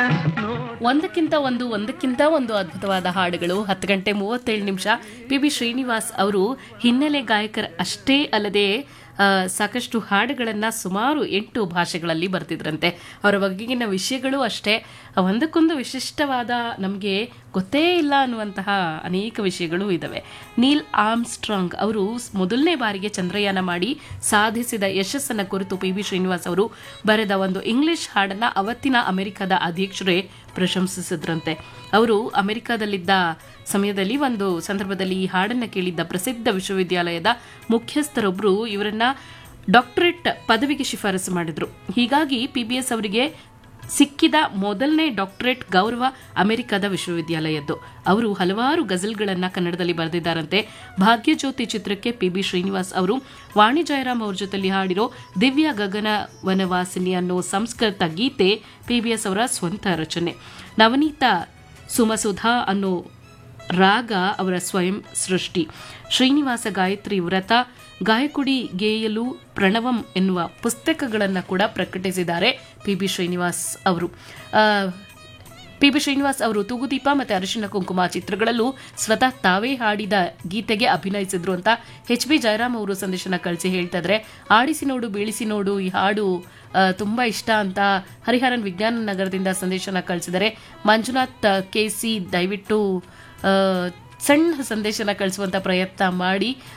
ಒಂದಕ್ಕಿಂತ ಒಂದು ಒಂದಕ್ಕಿಂತ ಒಂದು ಅದ್ಭುತವಾದ ಹಾಡುಗಳು ಹತ್ತು ಗಂಟೆ ಮೂವತ್ತೇಳು ನಿಮಿಷ ಪಿ ಬಿ ಶ್ರೀನಿವಾಸ್ ಅವರು ಹಿನ್ನೆಲೆ ಗಾಯಕರ ಅಷ್ಟೇ ಅಲ್ಲದೆ ಆ, ಸಾಕಷ್ಟು ಹಾಡುಗಳನ್ನು ಸುಮಾರು ಎಂಟು ಭಾಷೆಗಳಲ್ಲಿ ಬರ್ತಿದ್ರಂತೆ ಅವರ ಬಗೆಗಿನ ವಿಷಯಗಳು ಅಷ್ಟೇ ಒಂದಕ್ಕೊಂದು ವಿಶಿಷ್ಟವಾದ ನಮಗೆ ಗೊತ್ತೇ ಇಲ್ಲ ಅನ್ನುವಂತಹ ಅನೇಕ ವಿಷಯಗಳು ಇದ್ದಾವೆ ನೀಲ್ ಆರ್ಮ್ಸ್ಟ್ರಾಂಗ್ ಅವರು ಮೊದಲನೇ ಬಾರಿಗೆ ಚಂದ್ರಯಾನ ಮಾಡಿ ಸಾಧಿಸಿದ ಯಶಸ್ಸನ್ನ ಕುರಿತು ಪಿ ಬಿ ಶ್ರೀನಿವಾಸ್ ಅವರು ಬರೆದ ಒಂದು ಇಂಗ್ಲಿಷ್ ಹಾಡನ್ನ ಅವತ್ತಿನ ಅಮೆರಿಕದ ಅಧ್ಯಕ್ಷರೇ ಪ್ರಶಂಸಿಸಿದ್ರಂತೆ ಅವರು ಅಮೆರಿಕದಲ್ಲಿದ್ದ ಸಮಯದಲ್ಲಿ ಒಂದು ಸಂದರ್ಭದಲ್ಲಿ ಈ ಹಾಡನ್ನ ಕೇಳಿದ್ದ ಪ್ರಸಿದ್ಧ ವಿಶ್ವವಿದ್ಯಾಲಯದ ಮುಖ್ಯಸ್ಥರೊಬ್ಬರು ಇವರನ್ನ ಡಾಕ್ಟರೇಟ್ ಪದವಿಗೆ ಶಿಫಾರಸು ಮಾಡಿದ್ರು ಹೀಗಾಗಿ ಪಿಬಿಎಸ್ ಅವರಿಗೆ ಸಿಕ್ಕಿದ ಮೊದಲನೇ ಡಾಕ್ಟರೇಟ್ ಗೌರವ ಅಮೆರಿಕದ ವಿಶ್ವವಿದ್ಯಾಲಯದ್ದು ಅವರು ಹಲವಾರು ಗಜಲ್ಗಳನ್ನ ಕನ್ನಡದಲ್ಲಿ ಬರೆದಿದ್ದಾರಂತೆ ಭಾಗ್ಯಜ್ಯೋತಿ ಚಿತ್ರಕ್ಕೆ ಪಿ ಬಿ ಶ್ರೀನಿವಾಸ್ ಅವರು ವಾಣಿ ಜಯರಾಮ್ ಅವ್ರ ಜೊತೆಲಿ ಹಾಡಿರೋ ದಿವ್ಯ ಗಗನ ವನವಾಸಿನಿ ಅನ್ನೋ ಸಂಸ್ಕೃತ ಗೀತೆ ಪಿಬಿಎಸ್ ಅವರ ಸ್ವಂತ ರಚನೆ ನವನೀತ ಸುಮಸುಧಾ ಅನ್ನೋ ರಾಗ ಅವರ ಸ್ವಯಂ ಸೃಷ್ಟಿ ಶ್ರೀನಿವಾಸ ಗಾಯತ್ರಿ ವ್ರತ ಗಾಯಕುಡಿ ಗೇಯಲು ಪ್ರಣವಂ ಎನ್ನುವ ಪುಸ್ತಕಗಳನ್ನು ಕೂಡ ಪ್ರಕಟಿಸಿದ್ದಾರೆ ಪಿ ಬಿ ಶ್ರೀನಿವಾಸ್ ಅವರು ಆ, ಪಿ ಬಿ ಶ್ರೀನಿವಾಸ್ ಅವರು ತೂಗುದೀಪ ಮತ್ತು ಅರಿಶಿನ ಕುಂಕುಮ ಚಿತ್ರಗಳಲ್ಲೂ ಸ್ವತಃ ತಾವೇ ಹಾಡಿದ ಗೀತೆಗೆ ಅಭಿನಯಿಸಿದ್ರು ಅಂತ ಎಚ್ ಬಿ ಜಯರಾಮ್ ಅವರು ಸಂದೇಶನ ಕಳಿಸಿ ಹೇಳ್ತಾ ಇದ್ರೆ ಆಡಿಸಿ ನೋಡು ಬೀಳಿಸಿ ನೋಡು ಈ ಹಾಡು ಆ, ತುಂಬಾ ಇಷ್ಟ ಅಂತ ಹರಿಹರನ್ ವಿಜ್ಞಾನ ನಗರದಿಂದ ಸಂದೇಶನ ಕಳಿಸಿದರೆ ಮಂಜುನಾಥ್ ಕೆ ಸಿ ದಯವಿಟ್ಟು ಆ, ಸಣ್ಣ ಸಂದೇಶನ ಕಳಿಸುವಂತ ಪ್ರಯತ್ನ ಮಾಡಿ